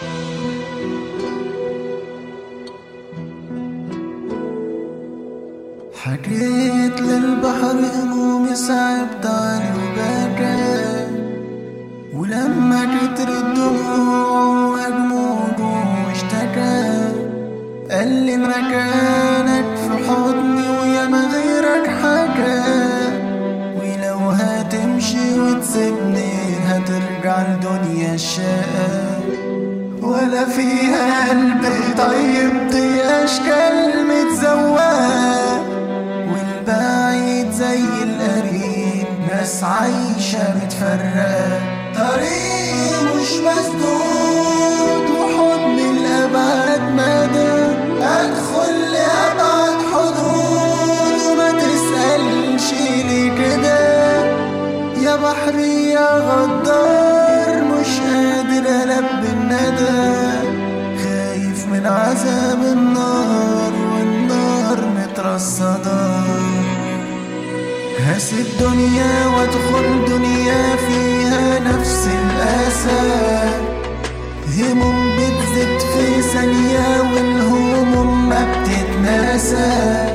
حكيت للبحر همومي صعبت علي وبكى ولما كتر الدموع وجموده واشتكى قال لي مكانك في حضني ويا ما غيرك حكى ولو هتمشي وتسيبني هترجع الدنيا الشقا ولا فيها قلب طيب دي اشكال متزوقه والبعيد زي القريب ناس عايشة متفرقة طريق مش مسدود وحضن الأبعد مدى أدخل لأبعد حدود وما تسألش ليه كده يا بحري يا غدار مش قادر ألبي الندى خايف من عذاب النار والنار مترصدة هسيب دنيا وادخل دنيا فيها نفس الأسى هموم بتزيد في ثانية والهموم ما بتتناسى